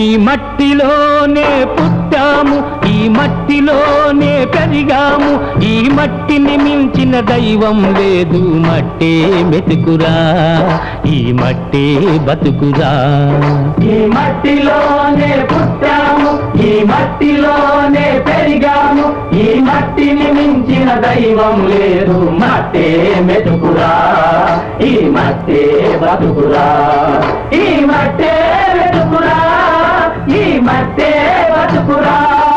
మట్టిలోనే పుట్టాము ఈ మట్టిలోనే పెరిగాము ఈ మట్టిని మించిన దైవం లేదు మట్టే మెతుకురా ఈ మట్టే బతుకురా ఈ మట్టిలోనే పుట్టాము ఈ మట్టిలోనే పెరిగాము ఈ మట్టిని మించిన దైవం లేదు మట్టే మెతుకురా ఈ మట్టే బతుకురా ఈ మట్టే మెతుకురా ఈ మట్టే బతుకురా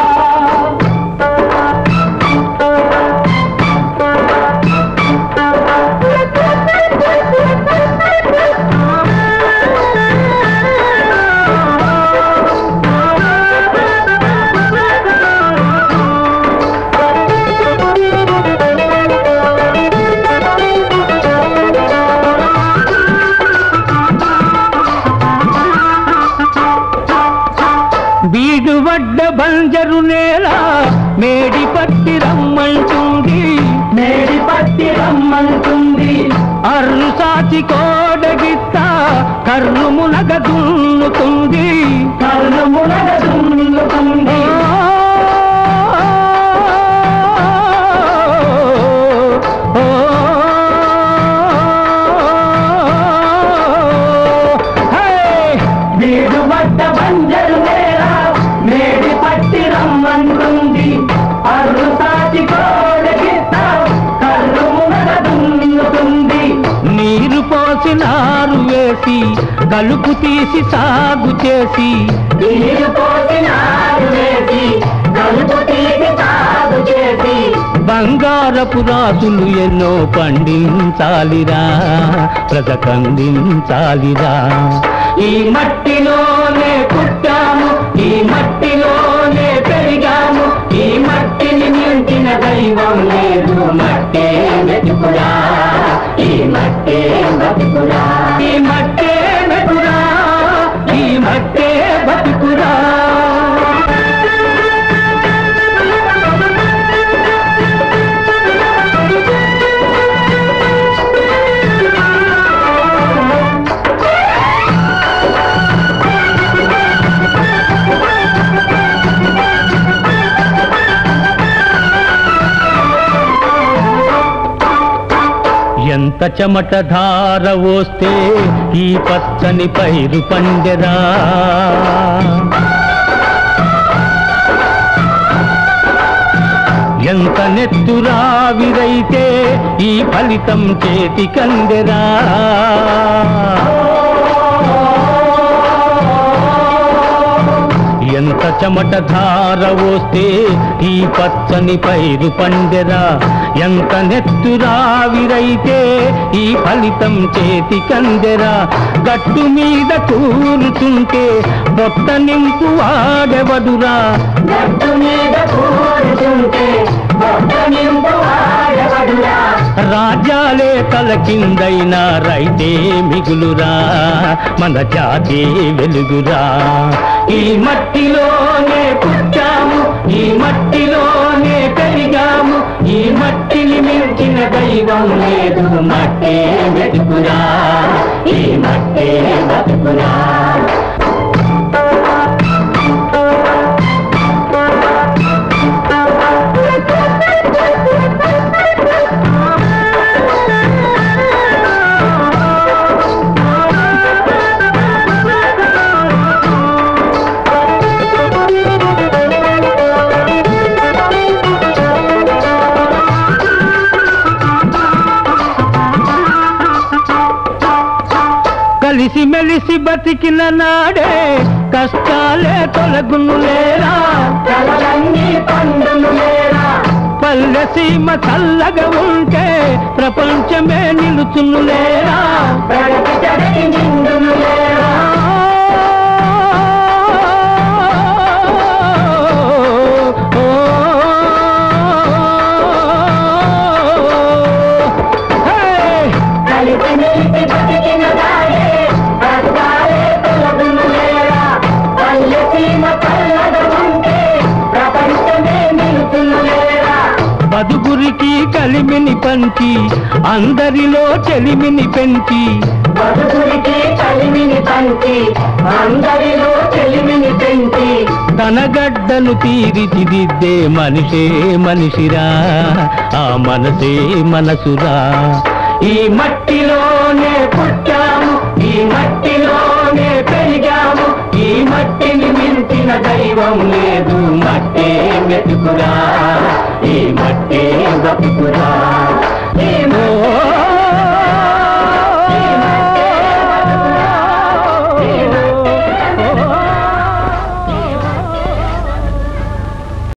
బీడు వడ్డ బంజరు నేల మేడి పట్టి రమ్మంటుంది మేడి పట్టి రమ్మంటుంది అర్రు సాచి కోడగిత్త కర్రు మునగ దున్నుతుంది కళ్ళు మునగ దున్నుతుంది వీడు పట్ట బంజరు నేల మేడి పట్టి రమ్మంటుంది అర్రు సాటి కోడగిత్త కళ్ళు మునగ దున్నుతుంది నీరు పోసి నారు వేసి కలుపు తీసి సాగు చేసి నీరు పోసి నారు వేసి కలుపు తీసి సాగు చేసి బంగారపు రాసులు ఎన్నో పండించాలిరా బ్రతకందించాలిరా ఈ మట్టిలోనే పుట్టాము ఈ మట్టిలోనే పెరిగాము ఈ మట్టిని మించిన దైవం లేదు మట్టే వెతుకురా ఈ మట్టే బతుకురా ఈ మట్టే వెతుకురా ఈ మట్టే బతుకురా ఎంత చెమట ధార వస్తే ఈ పచ్చని పైరు పండెరా ఎంత నెత్తురావిరైతే ఈ ఫలితం చేతి కందెరా ఎంత చెమట ధార వస్తే ఈ పచ్చని పైరు పండెరా ఎంత నెత్తురావిరైతే ఈ ఫలితం చేతి కందెరా గట్టు మీద కూరుతుంటే బొట్ట నింపు వాడెవడురా గట్టు మీద కూర్చుంటే బొట్ట నింపు ఆడవడురా రాజ్యాలే తల కిందైనా రైతే మిగులురా మన జాతి వెలుగురా ఈ మట్టిలోనే పుట్టాము ఈ మట్టిలోనే పెరిగాము ఈ మట్టిని మించిన దైవం లేదు మట్టే వెతుకురా ఈ మట్టే బతుకురా కలిసి మెలిసి బతికిన నాడే కష్టాలే తొలగును లేరా కలలన్నీ పండును లేరా పల్లె సీమ చల్లగా ఉంటే ప్రపంచమే నిలుచును లేరా ప్రగతి జగతి నిండును లేరా కలిసి మెలిసి బతికిన దాడే కష్టాలే తొలగును లేరా పల్లె సీమ చల్లగా ఉంటే ప్రపంచమే నిలుచును లేరా బదుగురికి కలిమిని పంచి అందరిలో చెలిమిని పెంచి బతుకుడికి కలిమిని పంచి అందరిలో చెలిమిని పెంచి తన గడ్డను తీర్చిదిద్దే మనిషే మనిషిరా ఆ మనసే మనసురా ఈ మట్టిలోనే పుట్టాము ఈ మట్టిలోనే పెరిగాము ఈ మట్టిని మించిన దైవం లేదు మట్టే మెతుకురా ఈ మట్టే బతుకురా ఈ మట్టే